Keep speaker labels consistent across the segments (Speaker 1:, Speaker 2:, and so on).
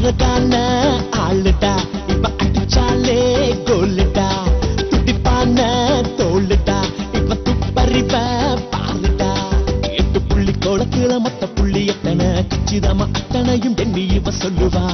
Speaker 1: அழகான ஆளுடா இப்ப அடிச்சாலே கோலுடா துடிப்பான தோளுடா இப்ப துப்பறிவ பாருடா எட்டு புள்ளி கோலத்துல மொத்த புள்ளி எத்தனை கச்சிதமா அத்தனையும் எண்ணி இவ சொல்லுவா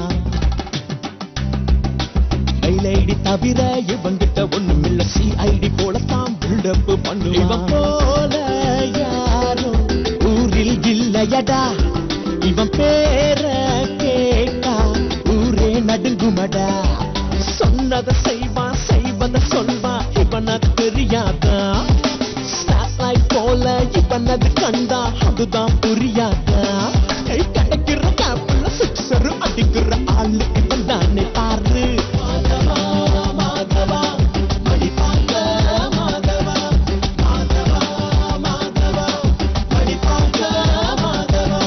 Speaker 1: மெயிலைடி தவிர இவங்கிட்ட ஒண்ணும் இல்ல சிஐடி போலத்தான் பில்டப் பண்ணுவா இவன் போல யாரும் ஊரில் இல்லையடா இவன் பேர கேட்டா ஊரே நடுங்குமடா சொன்னதை செய்வான் செய்வதை சொல்வான் இவன தெரியாதா ஸ்டாட்லைட் போல இவனது கண்டா அதுதான் புரியாதா கை கிடைக்கிற கேப்ல சிக்ஸர் அடிக்கிற ஆளு இவன் தானே பாரு மாதவா மாதவா மடிப்பாங்க மாதவா மாதவா மாதவா மடிப்பாங்க மாதவா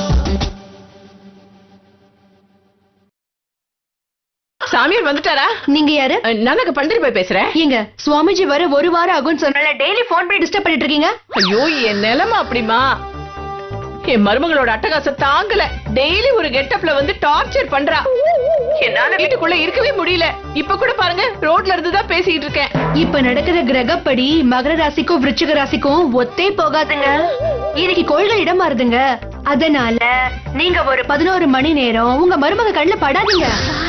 Speaker 2: சாமியார் வந்துட்டாரா
Speaker 3: நீங்க யாரு
Speaker 2: நான் அங்க பண்டிரி போய் பேசுறேன்
Speaker 3: ஏங்க சுவாமிஜி வர ஒரு வாரம் ஆகும்னு சொன்னால டெய்லி போன் பண்ணி டிஸ்டர்ப் பண்ணிட்டு இருக்கீங்க
Speaker 2: ஐயோ என் நிலைமை அப்படிமா என் மருமகளோட அட்டகாசம் தாங்கல டெய்லி ஒரு கெட்டப்ல வந்து டார்ச்சர் பண்றா என்னால வீட்டுக்குள்ள இருக்கவே முடியல இப்ப கூட பாருங்க ரோட்ல இருந்து தான் பேசிட்டு இருக்கேன்
Speaker 3: இப்ப நடக்கிற கிரகப்படி மகர ராசிக்கும் விருச்சிக ராசிக்கும் ஒத்தே போகாதுங்க இன்னைக்கு கோள்கள் இடம் மாறுதுங்க அதனால நீங்க ஒரு பதினோரு மணி நேரம் உங்க மருமக கண்ணுல படாதீங்க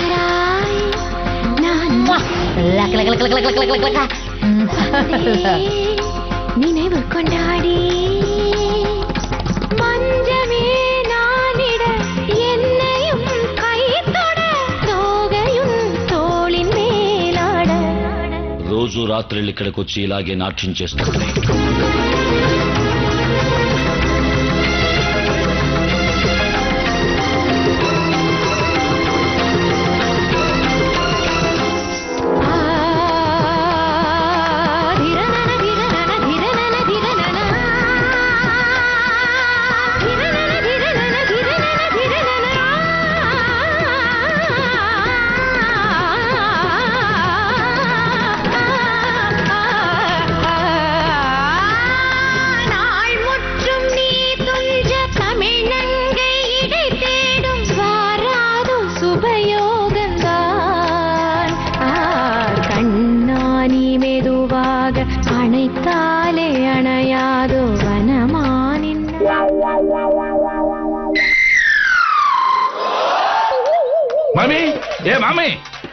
Speaker 4: நினைவு கொண்டாடி மஞ்சமே நானிட என்னையும் கை தொட தோகையும் தோளின் மேலாட
Speaker 5: రోజు రాత్రులు ఇక్కడికి వచ్చి ఇలాగే నాట్యం చేస్తుంది
Speaker 4: நாள் முற்றும் நீ துஞ்ச தமிழங்கை இடை தேடும் வாராது சுபயோகந்தான் ஆ, கண்ணானி மெதுவாக அணைத்தாலே அணையாதோ வனமானின்
Speaker 6: மாமி ஏ மாமி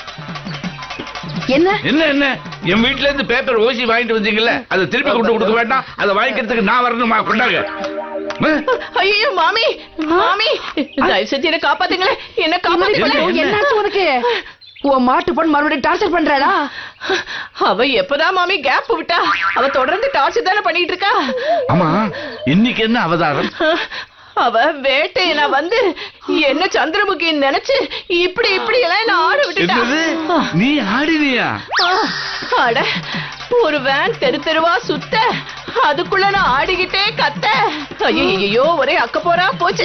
Speaker 3: என்ன
Speaker 6: என்ன என்ன என் வீட்ல இருந்து பேப்பர் ஓசி வாங்கிட்டு வந்தீங்கல்ல அதை திருப்பி கொண்டு கொடுக்க வேண்டாம் அதை வாங்கிக்கிறதுக்கு நான் வரணுமா கொண்டாங்க ஆ?
Speaker 2: ஐயோ மாமி மாமி தயவு செஞ்சு என்ன காப்பாத்துங்களேன் என்ன காப்பாத்துங்களேன்
Speaker 3: என்னாச்சு உனக்கு உன் மாட்டு பொண்ணு மறுபடியும் டார்ச்சர் பண்றாளா
Speaker 2: அவ எப்பதான் மாமி கேப் விட்டா அவ தொடர்ந்து டார்ச்சர் தானே பண்ணிட்டு இருக்கா
Speaker 6: ஆமா இன்னைக்கு என்ன அவதாரம்
Speaker 2: அவ வேட்டையில வந்து என்ன சந்திரமுகின்னு நினைச்சு இப்படி இப்படி எல்லாம் என்ன ஆட
Speaker 6: என்னது
Speaker 2: விட்டுட்டா
Speaker 6: நீ ஆடினியா
Speaker 2: ஆ, அட ஒரு வேன் தெரு தெருவா சுத்த அதுக்குள்ள நான் ஆடிக்கிட்டே கத்த ஐயோ ஒரே அக்க போறா போச்சு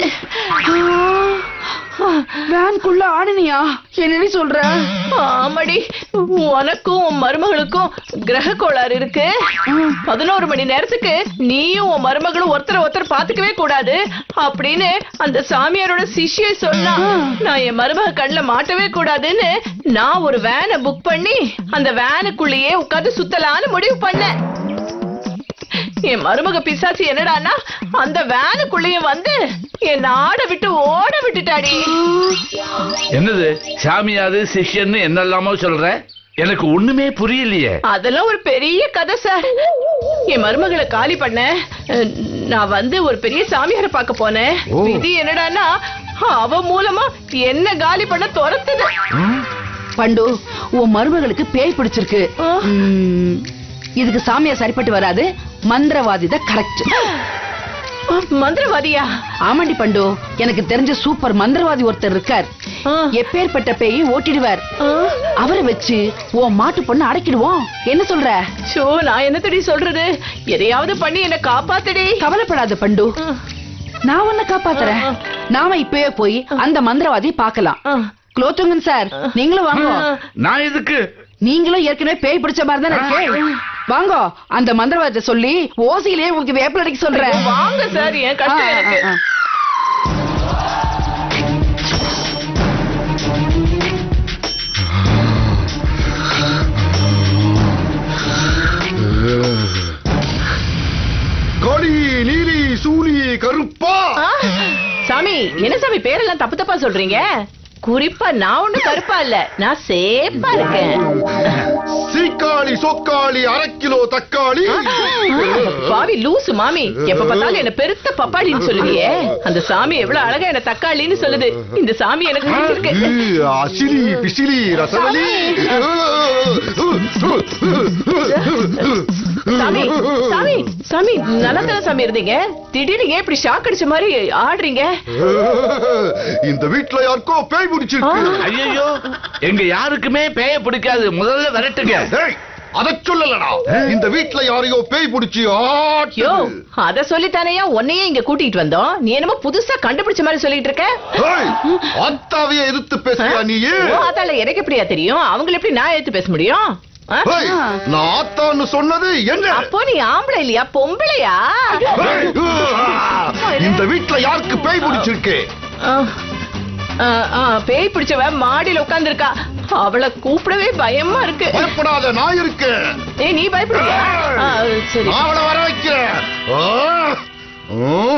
Speaker 3: வேன்குள்ள ஆடினியா என்னடி சொல்ற
Speaker 2: ஆமாடி உனக்கும் உன் மருமகளுக்கும் கிரக கோளாறு இருக்கு பதினோரு மணி நேரத்துக்கு நீயும் உன் மருமகளும் ஒருத்தர ஒருத்தர் பாத்துக்கவே கூடாது அப்படின்னு அந்த சாமியாரோட சிஷ்ய சொன்னா நான் என் மருமக கண்ணுல மாட்டவே கூடாதுன்னு நான் ஒரு வேனை புக் பண்ணி அந்த வேனுக்குள்ளேயே உட்கார்ந்து சுத்தலான்னு முடிவு பண்ணேன் என் மருமக பிசாசு என்னடான்னா அந்த வேனுக்குள்ளேயே வந்து என் ஆட விட்டு ஓட விட்டுட்டாடி
Speaker 6: என்னது சாமியாரு சிஷ்யன்னு என்னெல்லாமோ சொல்ற எனக்கு ஒண்ணுமே புரியலையே
Speaker 2: அதெல்லாம் ஒரு பெரிய கதை சார் என் மருமகளை காலி பண்ண அஹ், நான் வந்து ஒரு பெரிய சாமியாரை பார்க்க போனேன்
Speaker 6: ஓ.
Speaker 2: விதி என்னடான்னா அவ மூலமா என்ன காலி பண்ண துரத்துது
Speaker 7: பண்டு உன் மருமகளுக்கு பேய் பிடிச்சிருக்கு
Speaker 2: ஆ.
Speaker 7: ம், இதுக்கு சாமியா சரிப்பட்டு வராது மந்திரவாதி தான் கரெக்ட்
Speaker 2: மந்திரவாதியா
Speaker 7: ஆமாண்டி பண்டு எனக்கு தெரிஞ்ச சூப்பர் மந்திரவாதி ஒருத்தர் இருக்கார்
Speaker 2: ஆ.
Speaker 7: எப்பேற்பட்ட பேயை ஓட்டிடுவார்
Speaker 2: ஆ.
Speaker 7: அவரை வச்சு உன் மாட்டு பொண்ணு அடக்கிடுவோம் என்ன சொல்ற
Speaker 2: ஷோ நான் என்னத்தடி சொல்றது எதையாவது பண்ணி என்ன காப்பாத்தடி
Speaker 7: கவலைப்படாத பண்டு
Speaker 2: ஆ.
Speaker 7: நான் உன்னை காப்பாத்துறேன்
Speaker 2: ஆ,
Speaker 7: நாம இப்பவே போய் அந்த மந்திரவாதியை பார்க்கலாம்
Speaker 2: ஆ.
Speaker 7: குலோத்துங்கன் சார் நீங்களும் வாங்க
Speaker 6: நான் எதுக்கு
Speaker 7: நீங்களும் ஏற்கனவே பேய் பிடிச்ச மாதிரி தானே இருக்கு வாங்கோ அந்த மந்திரவாதத்தை சொல்லி ஓசியிலே உங்களுக்கு வேப்பில அடிக்க சொல்றேன்
Speaker 2: வாங்க சார் என் கஷ்டம்
Speaker 7: ஆ, ஆ,
Speaker 2: எனக்கு
Speaker 7: ஆ.
Speaker 2: சாமி என்ன சாமி பேரெல்லாம் தப்பு தப்பா சொல்றீங்க குறிப்பா நான் ஒண்ணு கருப்பா இல்ல நான் சேப்பா இருக்கேன்
Speaker 8: சீக்காளி சொக்காளி அரை கிலோ தக்காளி
Speaker 2: பாவி லூசு மாமி எப்ப பார்த்தாலும் என்ன பெருத்த பப்பாளின்னு சொல்லுவியே அந்த சாமி எவ்வளவு அழகா என்ன தக்காளின்னு சொல்லுது இந்த சாமி எனக்கு பிடிச்சிருக்கு
Speaker 8: ஈ, அசிலி பிசிலி ரசவலி
Speaker 2: சாமி சாமி சாமி நல்லா தானே சாமி இருந்தீங்க திடீர்னு ஏன் இப்படி ஷாக் அடிச்ச மாதிரி ஆடுறீங்க
Speaker 8: இந்த வீட்ல யாருக்கோ பேய் பிடிச்சிருக்கு
Speaker 6: ஐயோ எங்க யாருக்குமே பேய பிடிக்காது முதல்ல விரட்டுங்க
Speaker 8: டேய், அதச் சொல்லலடா இந்த வீட்ல யாரையோ பேய் பிடிச்சி
Speaker 2: யோ
Speaker 8: ஆட்டுது.
Speaker 2: அத சொல்லித்தானையா உன்னையே இங்க கூட்டிட்டு வந்தோம் நீ என்னமோ புதுசா கண்டுபிடிச்ச மாதிரி சொல்லிட்டு இருக்க
Speaker 8: டேய், அத்தாவையே எதிர்த்து பேசுறியா நீயே
Speaker 2: ஓ, அதால எனக்கு எப்படியா தெரியும் அவங்கள எப்படி நான் எடுத்து பேச முடியும் ஆ?
Speaker 8: டேய், நான் ஆத்தான்னு சொன்னது என்ன
Speaker 2: அப்போ நீ ஆம்பளை இல்லையா பொம்பளையா
Speaker 8: டேய், ஆ, இந்த வீட்ல யாருக்கு பேய் பிடிச்சிருக்கு
Speaker 2: ஆ, ஆ, ஆ, பேய் பிடிச்சவ மாடியில உட்கார்ந்திருக்கா அவளை கூப்பிடவே பயமா இருக்கு
Speaker 8: பயப்படாத நான் இருக்கேன்
Speaker 2: ஏய் நீ பயப்படுறியா ஆ, சரி
Speaker 8: நான் அவளை வர வைக்கிறேன் ஆ, ம்.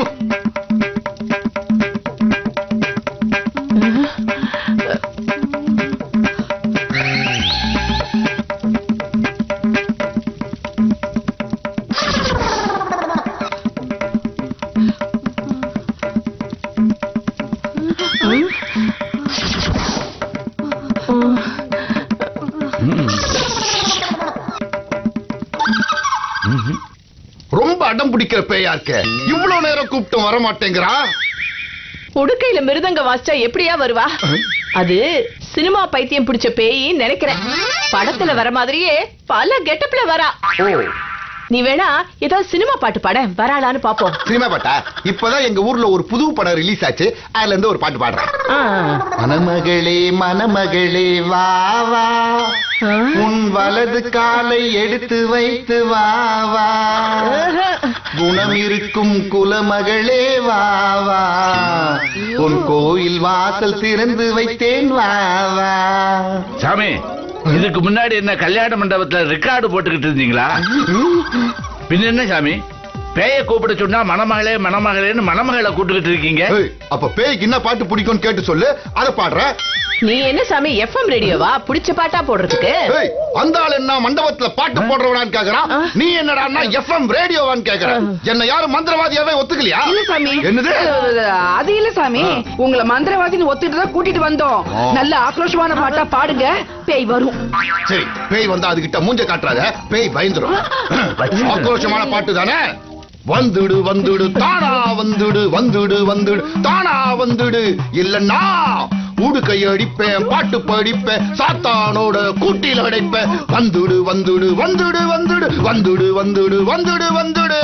Speaker 8: ரொம்ப அடம் பிடிக்கிற பேயா இருக்க இவ்வளவு நேரம் கூப்பிட்டு வர மாட்டேங்கிறா
Speaker 2: உடுக்கையில மிருதங்க வாசிச்சா எப்படியா வருவா அது சினிமா பைத்தியம் பிடிச்ச பேய் நினைக்கிறேன் படத்துல வர மாதிரியே பல கெட்டப்ல வரா நீ வேணா ஏதாவது சினிமா பாட்டு பாட வராளான்னு பாப்போம்
Speaker 8: சினிமா பாட்டா இப்பதான் எங்க ஊர்ல ஒரு புது படம் ரிலீஸ் ஆச்சு அதுல இருந்து ஒரு பாட்டு பாடுறேன்
Speaker 2: ஆ,
Speaker 8: மணமகளே மணமகளே வா வா
Speaker 2: ஆ.
Speaker 8: உன் வலது காலை எடுத்து வைத்து வா வா குணம் இருக்கும் குலமகளே வா வா உன் கோயில் வாசல் திறந்து வைத்தேன் வா வா
Speaker 6: சாமி இதுக்கு முன்னாடி என்ன கல்யாண மண்டபத்துல ரெக்கார்டு போட்டுக்கிட்டு இருந்தீங்களா பின்ன என்ன சாமி பேய கூப்பிட சொன்னா மணமகளே மணமகளேன்னு மணமகளை கூப்பிட்டுக்கிட்டு இருக்கீங்க
Speaker 8: ஏய், அப்ப பேய்க்கு என்ன பாட்டு பிடிக்கும்னு கேட்டு சொல்லு அதை பாடுறேன்
Speaker 2: நீ என்ன சாமி எஃப்எம் ரேடியோவா புடிச்ச பாட்டா போடுறதுக்கு
Speaker 8: ஏய், அந்த ஆள் என்ன மண்டபத்துல பாட்டு போடுறவனான்னு கேக்குறான்
Speaker 2: ஆ.
Speaker 8: நீ என்னடா எஃப்எம் ரேடியோவான்னு கேக்குற என்ன யாரும் மந்திரவாதியாவே ஒத்துக்கலையா
Speaker 7: இல்ல சாமி
Speaker 8: என்னது
Speaker 7: அது இல்ல சாமி உங்களை மந்திரவாதின்னு ஒத்துட்டு தான் கூட்டிட்டு வந்தோம்
Speaker 8: ஆ.
Speaker 7: நல்ல ஆக்ரோஷமான பாட்டா பாடுங்க பேய் வரும்
Speaker 8: சரி பேய் வந்தா அதுகிட்ட மூஞ்ச காட்டுறாத பேய் பயந்துரும் ஆக்ரோஷமான பாட்டு தானே வந்துடு வந்துடு தானா வந்துடு வந்துடு வந்துடு தானா வந்துடு இல்லன்னா ஊடு கையடிப்பேன் பாட்டு படிப்பேன் சாத்தானோட கூட்டில் அடைப்பேன் வந்துடு வந்துடு வந்துடு வந்துடு வந்துடு வந்துடு வந்துடு வந்துடு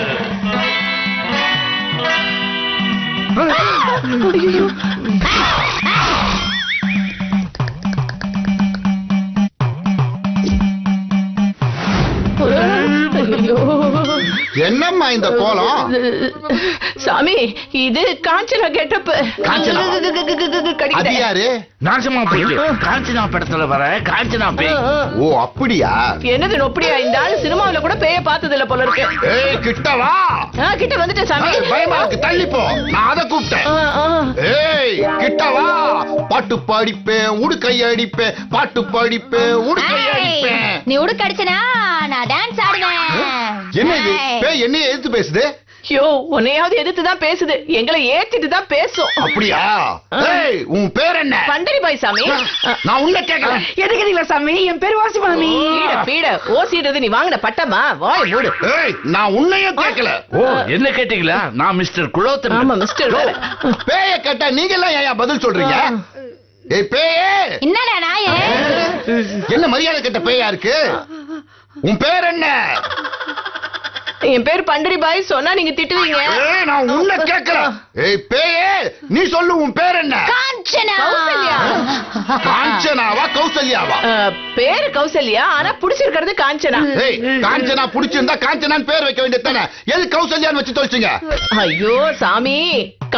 Speaker 2: ஐயோ.
Speaker 8: என்னம்மா இந்த கோலம்
Speaker 2: சாமி இது காஞ்சனா கெட்டப்
Speaker 8: காஞ்சனா? அது யாரு
Speaker 6: நாசமா போச்சு காஞ்சனா படத்துல வர காஞ்சனா பேய்
Speaker 8: ஓ அப்படியா
Speaker 2: என்னது நொப்படியா இந்த ஆளு சினிமாவுல கூட பேய பார்த்தது இல்ல போல இருக்கு
Speaker 8: ஏய் கிட்ட வா
Speaker 2: ஆ, கிட்ட வந்துட்டேன் சாமி
Speaker 8: ஏய், பயமா இருக்கு தள்ளி போ நான் அதை கூப்பிட்டேன்
Speaker 2: ஆ, ஆ.
Speaker 8: ஏய் கிட்ட வா பாட்டு பாடிப்பேன் உடுக்கை அடிப்பேன் பாட்டு பாடிப்பேன் உடுக்கை அடிப்பேன்
Speaker 4: நீ உடுக்க அடிச்சனா நான் டான்ஸ் ஆடுவேன்
Speaker 8: என்ன இது
Speaker 4: ஏய்.
Speaker 8: பேய் என்னைய எதிர்த்து பேசுது
Speaker 2: ஐயோ உன்னையாவது எதிர்த்து தான் பேசுது எங்களை ஏத்திட்டு தான் பேசும்
Speaker 8: அப்படியா ஏய் உன் பேர் என்ன
Speaker 2: பண்டரி பாய் சாமி
Speaker 8: நான் உன்ன கேட்கல
Speaker 7: எதுக்குறீங்களா சாமி என் பேர் வாசி மாமி
Speaker 2: பீட பீட ஓசிடுறது நீ வாங்கின பட்டமா வாய் மூடு
Speaker 8: ஏய் நான் உன்னையும் கேட்கல
Speaker 6: ஓ என்ன கேட்டீங்களா நான் மிஸ்டர் குலோத்தன்
Speaker 2: ஆமா மிஸ்டர் வேற
Speaker 8: பேய கேட்டா நீங்க எல்லாம் ஏன் பதில் சொல்றீங்க ஏய் பேயே
Speaker 4: என்னடா நாயே
Speaker 8: என்ன மரியாதை கெட்ட பேயா இருக்கு உன் பேர் என்ன
Speaker 2: என் பேர் பண்டரி பாய் சொன்னா நீங்க திட்டுவீங்க
Speaker 8: ஏய் நான் உன்ன கேட்கல ஏய் பேயே நீ சொல்லு உன் பேர் என்ன
Speaker 4: காஞ்சனா
Speaker 2: கௌசல்யா.
Speaker 8: காஞ்சனாவா கௌசல்யாவா
Speaker 2: அஹ், பேரு கௌசல்யா ஆனா புடிச்சிருக்கிறது காஞ்சனா
Speaker 8: ஏய் காஞ்சனா புடிச்சிருந்தா காஞ்சனான்னு பேர் வைக்க வேண்டியது தானே எது கௌசல்யான்னு வச்சு தொலைச்சிங்க
Speaker 2: ஐயோ சாமி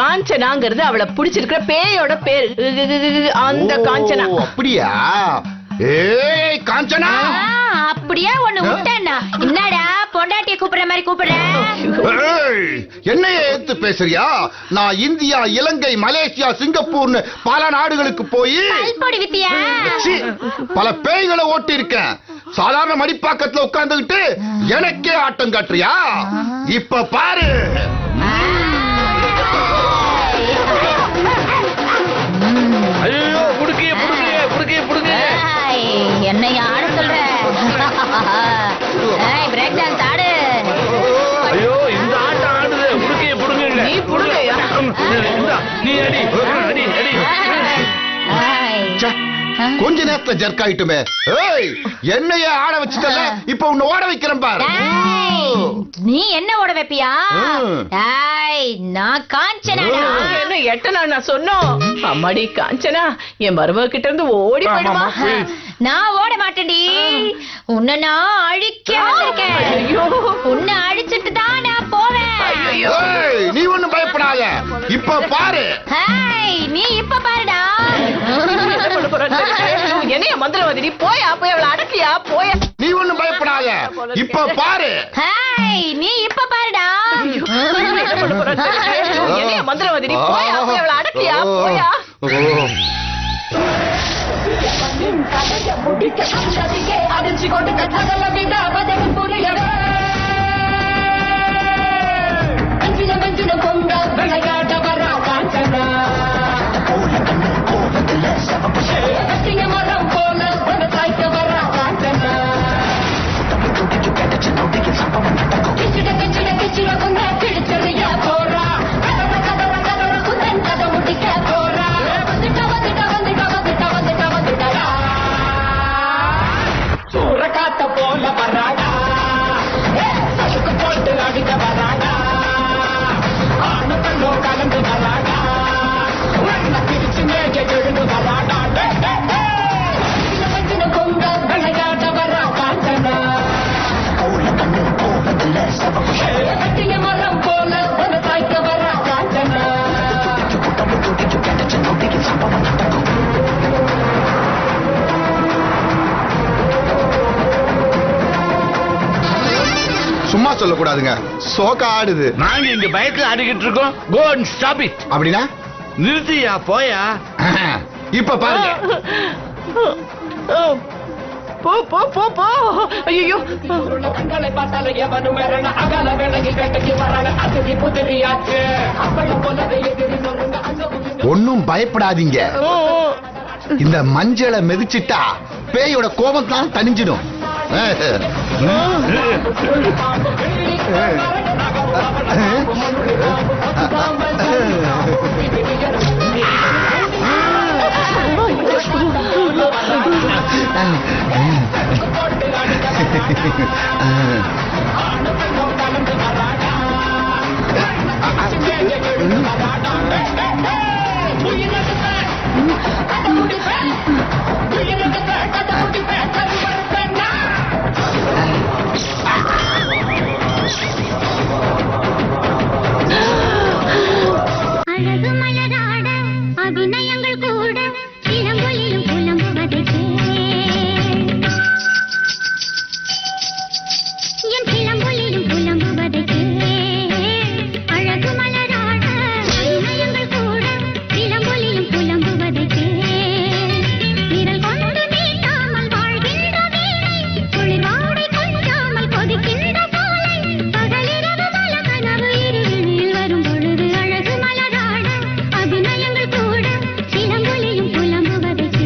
Speaker 2: காஞ்சனாங்கிறது அவளை புடிச்சிருக்கிற பேயோட பேரு அந்த காஞ்சனா
Speaker 8: ஓ, அப்படியா ஏய் காஞ்சனா
Speaker 4: ஆ, அப்படியே ஒண்ணு விட்டேன்னா என்னடா பொண்டாட்டிய கூப்பிடுற மாதிரி கூப்பிடுற
Speaker 8: ஏய், என்னைய எடுத்து பேசுறியா நான் இந்தியா இலங்கை மலேசியா சிங்கப்பூர்னு பல நாடுகளுக்கு போய்
Speaker 4: பல்பொடி வித்தியா
Speaker 8: சீ, பல பேய்களை ஓட்டி இருக்கேன் சாதாரண மடிப்பாக்கத்துல உட்கார்ந்துகிட்டு எனக்கே ஆட்டம் காட்டுறியா இப்ப பாரு
Speaker 6: ஐயோ புடுக்கிய புடுங்க புடுக்கிய புடுங்க
Speaker 4: ஏய், என்னைய ஆட சொல்ற ஏய் பிரேக் டான்ஸ் ஆடு
Speaker 6: ஐயோ இந்த ஆட்டம் ஆடுது புடுக்கிய புடுங்க
Speaker 2: நீ புடுங்கய்யா.
Speaker 6: நீ அடி அடி அடி
Speaker 4: ஏய்,
Speaker 8: ச்சே, கொஞ்ச நேரத்துல ஜர்க் ஆயிட்டுமே ஏய் என்னைய ஆட வச்சுட்டல இப்ப உன்னை ஓட வைக்கிறேன் பாரு
Speaker 4: டேய், நீ என்ன ஓட வைப்பியா
Speaker 8: ம்.
Speaker 4: டேய், நான் காஞ்சனடா
Speaker 2: நாங்க என்ன எட்டனா நான் சொன்னோம் அம்மாடி காஞ்சனா என் மருமக கிட்ட இருந்து ஓடி போயிடுமா
Speaker 4: நான் ஓட மாட்டேன்டி உன்னை நான் அழிக்க வந்திருக்கேன்
Speaker 2: ஐயோ
Speaker 4: உன்னை அழிச்சிட்டு தான் நான் போவேன்
Speaker 8: ஏய், நீ ஒண்ணும் பயப்படாத இப்ப பாரு
Speaker 4: ஹேய், நீ இப்ப பாருடா
Speaker 2: என்ன பண்ண போறான்னு தெரியல. என்னைய மந்திரவாதி நீ போயா போய் அவளை அடக்கியா போயா
Speaker 8: நீ ஒண்ணும் பயப்படாத இப்ப பாரு
Speaker 4: ஹேய், நீ இப்ப பாருடா
Speaker 2: என்ன பண்ண போறான்னு தெரியல. என்னைய மந்திரவாதி நீ போயா போய் அவளை அடக்கியா போயா
Speaker 8: ஓ. சும்மா சொல்லக்கூடாதுங்க சோக்க ஆடுது
Speaker 6: நாங்க இங்க பயத்துல ஆடிக்கிட்டு இருக்கோம் கோ அண்ட் ஸ்டாப் இட்
Speaker 8: அப்படின்னா
Speaker 6: நிறுத்தியா போயா
Speaker 8: இப்ப பாருங்க
Speaker 2: போ போ போ போ ஐயோ
Speaker 8: ஒன்னும் பயப்படாதீங்க இந்த மஞ்சளை மிதிச்சிட்டா பேயோட கோபம் தான் தணிஞ்சிடும்
Speaker 9: அழகு மலராட அபிநயங்கள் கூட இளங்கொலியும் புலம்புவதற்கே என் இளங்கொலியும் புலம்புவதற்கே அழகு மலராட அபிநயங்கள் கூட இளங்கொலியும் புலம்புவதற்கே விரல் கொண்டு மீட்டாமல் வாழ்கின்ற வீணை குளிர்வாடை கொஞ்சாமல் கொதிக்கின்ற சோலை பகலிரவு பல கனவு இருளில் வரும் பொழுது அழகு மலராட அபிநயங்கள் கூட சிலம்பொலியும் புலம்புவதற்கு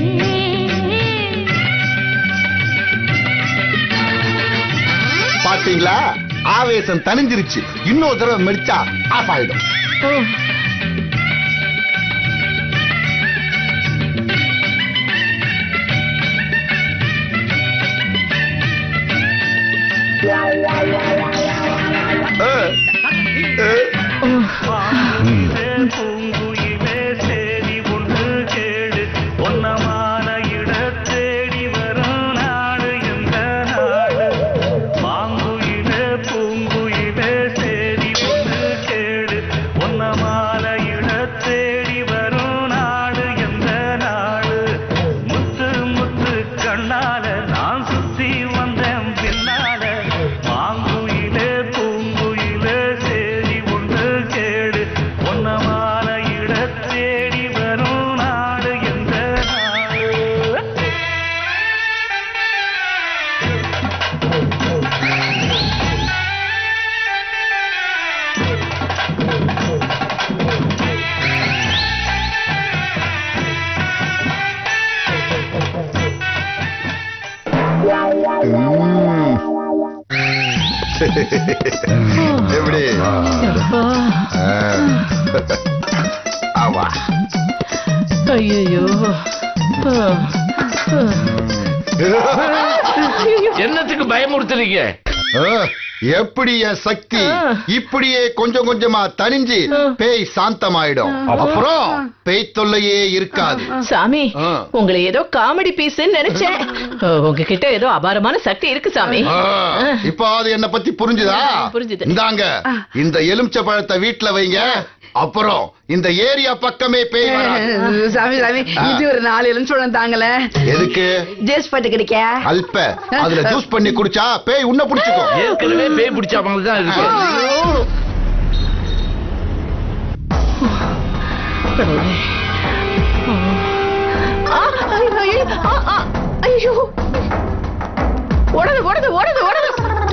Speaker 8: பாத்தீங்களா ஆவேசம் தணிஞ்சிருச்சு இன்னொரு தடவை மெடிச்சா ஆஃப் ஆயிடும் ஏ, ஏ.
Speaker 10: பூங்குயிலே சேதி ஒன்று கேடு பொன்னமான இடத்தேடி வரும் நாடு எந்த நாடு மாங்குயிலே பூங்குயிலே சேதி ஒன்று கேடு பொன்னமான
Speaker 8: எப்படி ஆ. ஆவா
Speaker 2: ஐயோ
Speaker 6: என்னத்துக்கு பயமுறுத்துறீங்க
Speaker 8: ஆ, எப்படி என் சக்தி
Speaker 2: ஆ.
Speaker 8: இப்படியே கொஞ்சம் கொஞ்சமா தனிஞ்சு பேய் சாந்தமாயிடும் அப்புறம் பேய் தொல்லையே இருக்காது
Speaker 2: சாமி
Speaker 8: ஆ.
Speaker 2: உங்களை ஏதோ காமெடி பீஸ் நினைச்சேன் உங்ககிட்ட ஏதோ அபாரமான சக்தி இருக்கு சாமி
Speaker 8: ஆ, இப்ப அது என்ன பத்தி புரிஞ்சுதா
Speaker 2: புரிஞ்சுது.
Speaker 8: இந்தாங்க இந்த எலுமிச்சை பழத்தை வீட்டுல வைங்க அப்புறம் இந்த ஏரியா பக்கமே பேய் வராது.
Speaker 7: சாமி சாமி இது ஒரு நாலு எலுமிச்சோளம் தாங்கல
Speaker 8: எதுக்கு
Speaker 7: ஜேஸ் பாட்டு கிடைக்க
Speaker 8: அல்ப அதுல ஜூஸ் பண்ணி குடிச்சா பேய் உன்ன புடிச்சுக்கும்
Speaker 6: ஏற்கனவே பேய் பிடிச்ச மாதிரி தான் இருக்கு
Speaker 2: ஆ, ஐயோ, ஐயோ, ஆ, ஆ, ஐயோ ஓடுது ஓடுது ஓடுது ஓடுது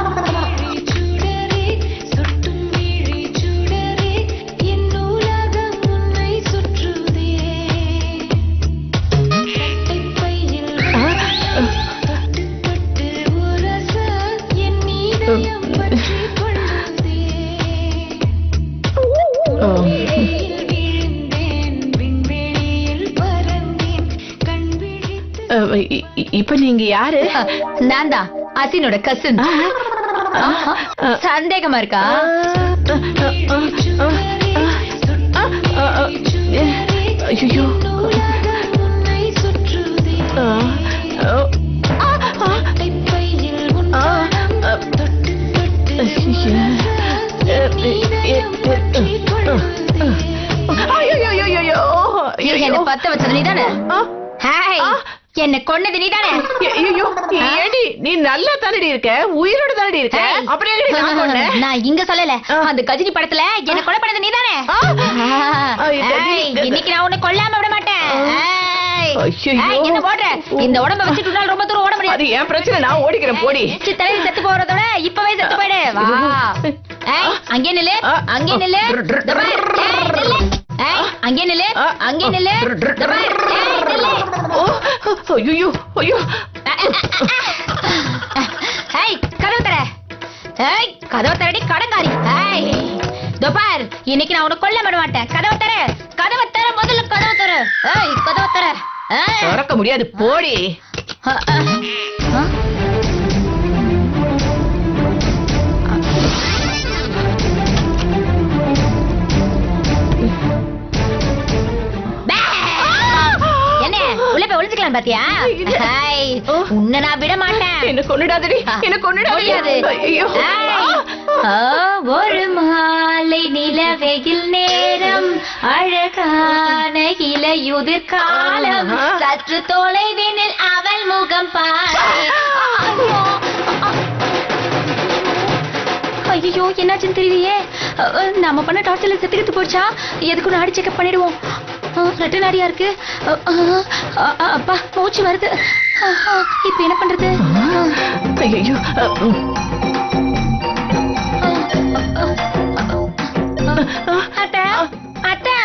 Speaker 2: அஹ், இ- இ- இப்ப நீங்க யாரு
Speaker 4: நான் தான் அசினோட கசின் சந்தேகமா இருக்கா
Speaker 2: ஐயோ
Speaker 4: என்ன பத்த வச்சது நீதானே ஹாய் என்ன கொன்னது நீதானே
Speaker 2: ஐயோ ஏடி நீ நல்லா தானடி இருக்க உயிரோட தானடி இருக்க
Speaker 4: ஏய்.
Speaker 2: அப்புறம் எப்படி நான் கொன்னேன்
Speaker 4: நான் இங்க சொல்லல அந்த கஜினி படத்துல என்ன கொலை பண்ணது நீதானே
Speaker 2: ஐய், கஜினி.
Speaker 4: ஏய், இன்னைக்கு நான் உன்னை கொல்லாம விட மாட்டேன் ஏய்.
Speaker 2: ஐயையோ.
Speaker 4: ஏய், என்ன போடுற இந்த உடம்ப வச்சுட்டு உன்னால ரொம்ப தூரம் ஓட முடியாது
Speaker 2: அது என் பிரச்சனை நான் ஓடிக்கிறேன் போடி
Speaker 4: சித்தலை செத்து போறத விட இப்பவே செத்து போயிடு வா ஏய் அங்கே நில்லு அங்கே நில்லு இந்த பாரு. ஏய், நில்லு. ஏய், அங்கே நில்லு அங்கே நில்லு இந்த பாரு. ஏய், நில்லு.
Speaker 2: ஓ ஐயோ ஐயோ
Speaker 4: ஏய் கதவு தர ஏய் கதவு தரடி கடங்காரி ஏய் இதோ பார் இன்னைக்கு நான் உன்னை கொல்ல விட மாட்டேன் கதவு தர கதவை தர முதல்ல கதவு தர ஏய் கதவு தர ஏய்.
Speaker 2: திறக்க முடியாது போடி
Speaker 4: அ, அ. அ? பே! என்ன உள்ள போய் ஒளிஞ்சுக்கலாம் பாத்தியா ஹாய் உன்னை நான் விட மாட்டேன்
Speaker 2: என்ன கொன்னுடாதடி என்ன கொன்னுடாதடி
Speaker 4: முடியாது
Speaker 2: ஐயோ
Speaker 4: ஏய். ஆ, ஒரு மாலை நிலவெயில் நேரம் அழகான இலையுதிர் காலம் சற்று தொலைவினில் அவள் முகம் பாரு ஐயோ என்னாச்சுன்னு தெரியலையே அ, அ, நம்ம பண்ண டார்ச்சர்ல செத்துக்கிட்டு போச்சா எதுக்கு நாடி செக்அப் பண்ணிடுவோம் ரெட்டு நாடியா இருக்கு அ, அ, அ, அ, அப்பா மூச்சு வருது அ, அ, இப்ப என்ன பண்றது
Speaker 2: ஐயோ
Speaker 4: அத்தை அத்தை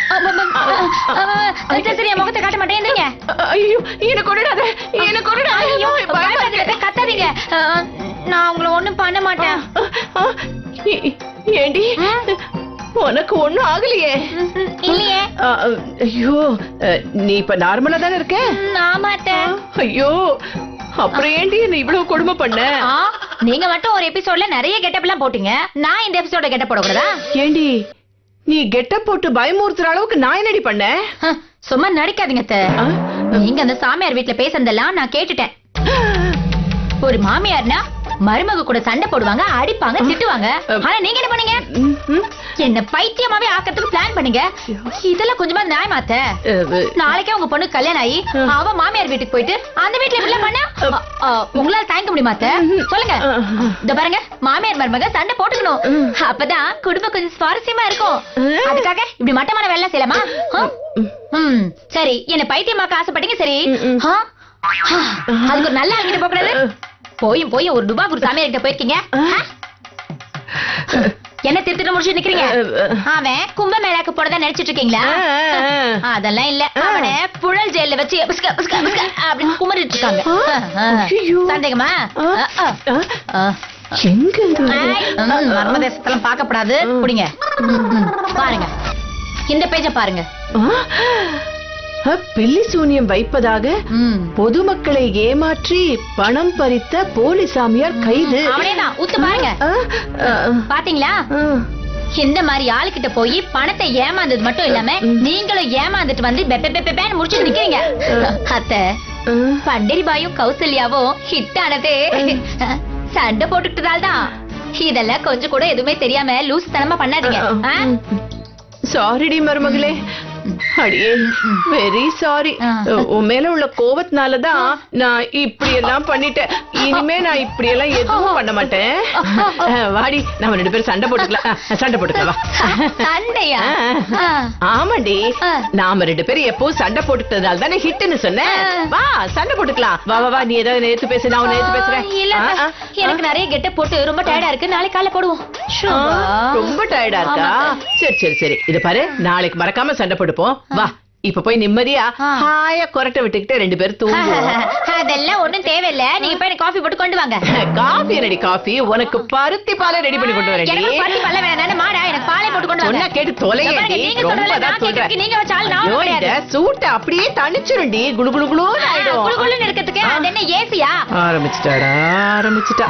Speaker 4: சரி சரி என் முகத்தை காட்ட மாட்டேன்
Speaker 2: ஐயோ என்ன கொன்னுடாத என்ன கொன்னுடாத
Speaker 4: ஐயோ
Speaker 2: பயமா
Speaker 4: பயப்படாதீங்க
Speaker 2: இருக்கு.
Speaker 4: கத்தாதீங்க அஹ், நான் உங்களை ஒண்ணும் பண்ண மாட்டேன்
Speaker 2: ஆ, ஏ- ஏண்டி உனக்கு ஒண்ணும் ஆகலையே
Speaker 4: ம்ஹும், இல்லையே
Speaker 2: ஆ, ஐயோ அ, நீ இப்ப நார்மலா தானே இருக்க
Speaker 4: நான் மாட்டேன்
Speaker 2: ஐயோ அப்புறம் ஏண்டி என்ன இவ்வளவு கொடுமை பண்ண
Speaker 4: ஆ, நீங்க மட்டும் ஒரு எபிசோட்ல நிறைய கெட்டப் எல்லாம் போட்டீங்க நான் இந்த எபிசோட கெட்டப் போடக்கூடாதா
Speaker 2: ஏண்டி நீ கெட்டப் போட்டு பயமுறுத்துற அளவுக்கு நான் என்னடி பண்ணேன்
Speaker 4: ஹ, சும்மா நடிக்காதீங்க அத்தை.
Speaker 2: ஆ?
Speaker 4: நீங்க அந்த சாமியார் வீட்ல பேசுனதெல்லாம் நான் கேட்டுட்டேன் ஒரு மாமியார்னா மருமக கூட சண்டை போடுவாங்க அடிப்பாங்க திட்டுவாங்க ஆனா நீங்க என்ன பண்ணீங்க
Speaker 2: ம், ம்.
Speaker 4: என்ன பைத்தியமாவே ஆக்கிறதுக்கு பிளான் பண்ணீங்க இதெல்லாம் கொஞ்சமா நியாயமாத்த
Speaker 2: அ, அ,
Speaker 4: நாளைக்கே உங்க பொண்ணு கல்யாணம் ஆகி அவ மாமியார் வீட்டுக்கு போயிட்டு அந்த வீட்டுல இப்படி பண்ணா அ, அ, உங்களால தாங்க முடியுமாத்த சொல்லுங்க இந்த பாருங்க மாமியார் மருமக சண்டை போட்டுக்கணும் அப்பதான் குடும்பம் கொஞ்சம் சுவாரஸ்யமா இருக்கும் அதுக்காக இப்படி மட்டமான வேலை செய்யலாமா ஆ? ம், சரி என்ன பைத்தியமாக்க ஆசைப்பட்டீங்க சரி ஆ? ஆ, அதுக்கு ஒரு நல்ல ஆகிட்டு போகிறது போயும் போயும் ஒரு டுபா குரு சாமியார் கிட்ட போயிருக்கீங்க ஆ? என்ன திருத்திட்டு முடிச்சு நிக்கிறீங்க அவன் கும்ப மேலாக்கு போறதா நினைச்சிட்டு இருக்கீங்களா
Speaker 2: ஆ,
Speaker 4: அதெல்லாம் இல்ல அவனை புழல் ஜெயில வச்சு புஸ்க, புஸ்க, புஸ்க அப்படின்னு குமரிட்டு இருக்காங்க ஆ, ஆ.
Speaker 2: ஐயோ.
Speaker 4: சந்தேகமா
Speaker 2: ஆ.
Speaker 4: ஆ, ஆ. ஆ.
Speaker 2: எங்க இது?
Speaker 4: மர்ம தேசத்தெல்லாம் பார்க்கப்படாது குடிங்க ம், ம். பாருங்க இந்த பேஜ பாருங்க
Speaker 2: ஆ? ஆ, பில்லி சூனியம் வைப்பதாக
Speaker 4: ம்.
Speaker 2: பொதுமக்களை ஏமாற்றி பணம் பறித்த போலிசாமியார் கைது
Speaker 4: அவனேதான் ஊத்து பாருங்க
Speaker 2: ஆ, ஆ,
Speaker 4: பாத்தீங்களா
Speaker 2: ஆ.
Speaker 4: இந்த மாதிரி ஆளுகிட்ட போய் பணத்தை ஏமாந்தது மட்டும் இல்லாம நீங்களும் ஏமாந்துட்டு வந்து பெப்ப பெப்ப பெப்பேன்னு முடிச்சுட்டு நிக்கிறீங்க அத்தை பண்டரி பாயும் கௌசல்யாவும் ஹிட் ஆனதே சண்டை போட்டுக்கிட்டதால தான் இதெல்லாம் கொஞ்சம் கூட எதுவுமே தெரியாம லூஸ் தனமா பண்ணாதீங்க ஆ?
Speaker 2: சாரிடி மருமகளே அடியே வெரி சாரி
Speaker 4: ஆ.
Speaker 2: உன் மேல உள்ள கோவத்தினாலதான் நான் இப்படி எல்லாம் பண்ணிட்டேன் இனிமே நான் இப்படி எல்லாம் எதுவும் பண்ண மாட்டேன் அஹ், வாடி நம்ம ரெண்டு பேரும் சண்டை போட்டுக்கலாம் அஹ், சண்டை போட்டுக்கலாம் வா
Speaker 4: சண்டையா ஆ.
Speaker 2: ஆமாண்டி
Speaker 4: ஆ.
Speaker 2: நாம ரெண்டு பேரும் எப்பவும் சண்டை போட்டுட்டதால தானே ஹிட்னு சொன்னேன்
Speaker 4: ஆ.
Speaker 2: வா சண்டை போட்டுக்கலாம் வா வா வா நீ ஏதாவது நேத்து பேசு நான் உன்னை நேத்து பேசுறேன்
Speaker 4: இல்ல
Speaker 2: ஆ, ஆ,
Speaker 4: எனக்கு நிறைய கெட்ட போட்டு ரொம்ப டயர்டா இருக்கு நாளைக்கு காலைல போடுவோம்
Speaker 2: ஆ, ரொம்ப டயர்டா இருக்கா சரி சரி சரி இத பாரு நாளைக்கு மறக்காம சண்டை போட்டுப்போம் வா இப்ப போய் நிம்மதியா
Speaker 4: ஆ.
Speaker 2: ஹாயா கொரட்டை விட்டுக்கிட்டு ரெண்டு பேரும் தூங்குவோம்
Speaker 4: அதெல்லாம் ஒண்ணும் தேவையில்ல நீங்க போய் எனக்கு காஃபி போட்டு கொண்டு வாங்க
Speaker 2: காஃபி ரெடி காஃபி உனக்கு பருத்தி பாலை ரெடி பண்ணி கொண்டு வரேன்
Speaker 4: எனக்கு பருத்தி பல்ல வேணாம் நானு மாடா எனக்கு பாலை போட்டு கொண்டு வாங்க
Speaker 2: சொன்னா கேட்டு தொலையடி
Speaker 4: பாருங்க, நீங்க
Speaker 2: ரொம்ப
Speaker 4: சொல்றதுல
Speaker 2: தான்
Speaker 4: நான்
Speaker 2: சொல்றேன்
Speaker 4: கேட்கறதுக்கு நீங்க வச்ச ஆள் நான்
Speaker 2: ஐயோ,
Speaker 4: கிடையாது.
Speaker 2: இந்த சூட்டை அப்படியே தணிச்சிருண்டி குளு குளு குளுன்னு ஆயிடும்
Speaker 4: குளுகுளுன்னு இருக்கிறதுக்கு அது என்ன ஏசியா
Speaker 2: ஆரம்பிச்சிட்டாடா ஆரம்பிச்சிட்டா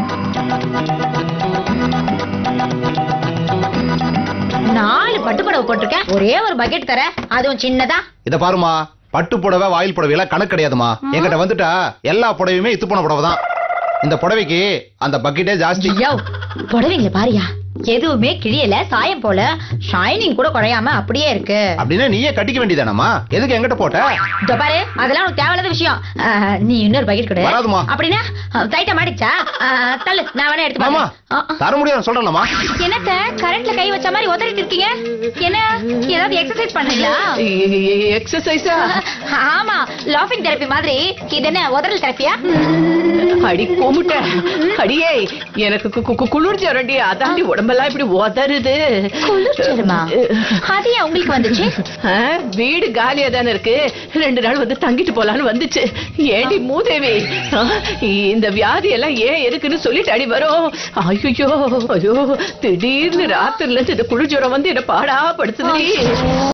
Speaker 4: நாலு பட்டு புடவை போட்டிருக்கேன் ஒரே ஒரு பக்கெட் தர அதுவும் சின்னதா
Speaker 11: இத பாருமா பட்டு புடவை வாயில் புடவை எல்லாம் கணக்கு கிடையாதுமா என்கிட்ட வந்துட்டா எல்லா புடவையுமே இத்து போன புடவை தான் இந்த புடவைக்கு அந்த பக்கெட்டே ஜாஸ்தி
Speaker 4: ஐயோ புடவைங்கள பாரியா எதுவுமே கிழியல சாயம் போல ஷைனிங் கூட குறையாம அப்படியே இருக்கு
Speaker 11: அப்படின்னா நீயே கட்டிக்க வேண்டியதானம்மா எதுக்கு எங்கிட்ட போட்ட
Speaker 4: இதோ பாரு அதெல்லாம் உனக்கு தேவையில்லாத விஷயம் ஆஹ், நீ இன்னொரு பக்கெட் கொடு
Speaker 11: வராதும்மா.
Speaker 4: அப்படின்னா டைட்டா மாட்டிச்சா ஆஹ், தள்ளு நான் வேணா எடுத்து
Speaker 11: மாமா
Speaker 4: பார்க்கறேன். ஆ, ஆ.
Speaker 11: தர முடியாது சொல்றேன்லம்மா
Speaker 4: என்னத்த கரண்ட்ல கை வச்ச மாதிரி உதறிட்டு இருக்கீங்க என்ன ஏதாவது எக்ஸசைஸ் பண்ணீங்களா
Speaker 2: எக்ஸசைஸா
Speaker 4: ஆமா லாஃபிங் தெரப்பி மாதிரி இது என்ன உதறல் தெரப்பியா
Speaker 2: அடி கோமுட்ட அடியே எனக்கு கு- கு- கு- குளிர் ஜரண்டி அதாண்டி உடம்பெல்லாம் இப்படி உதறுது
Speaker 4: குளிர்ச்சிருமா அது ஏன் உங்களுக்கு வந்துச்சு
Speaker 2: ஆ, வீடு காலியா தானே இருக்கு ரெண்டு நாள் வந்து தங்கிட்டு போலான்னு வந்துச்சு ஏடி மூதேவி ஆ, இந்த வியாதி எல்லாம் ஏன் எதுக்குன்னு சொல்லிட்டு அடி வரும் ஐயோ ஐயோ திடீர்னு ராத்திரில இருந்து இந்த குளிர் ஜுரம் வந்து என்ன பாடா படுத்துது